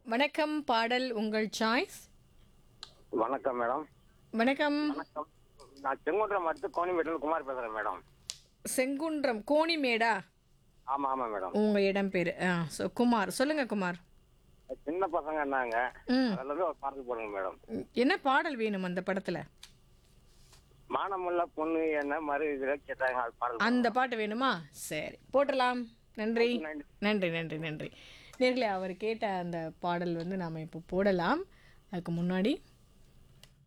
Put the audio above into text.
வணக்கம் பாடல் உங்கள் சாய்ஸ் வணக்கம் மேடம் வணக்கம் வணக்கம் நான் செங்குன்றம் அடுத்து கோணிமேட்டில் குமார் பேசுறேன் மேடம் செங்குன்றம் கோணிமேடா ஆமா ஆமா மேடம் உங்க இடம் பேரு ஆ ஸோ குமார் சொல்லுங்க குமார் சின்ன பசங்க என்னங்க ம் அதுல இருந்து ஒரு பாட்டு போடுங்க மேடம் என்ன பாடல் வேணும் அந்த படத்துல மானமுள்ள பொண்ணு என்ன மறு இதுல கேட்டாங்க அது பாடல் அந்த பாட்டு வேணுமா சரி போட்டுடலாம் நன்றி நன்றி நன்றி நன்றி நேர்களே அவர் கேட்ட அந்த பாடல் வந்து நாம் இப்போ போடலாம் அதுக்கு முன்னாடி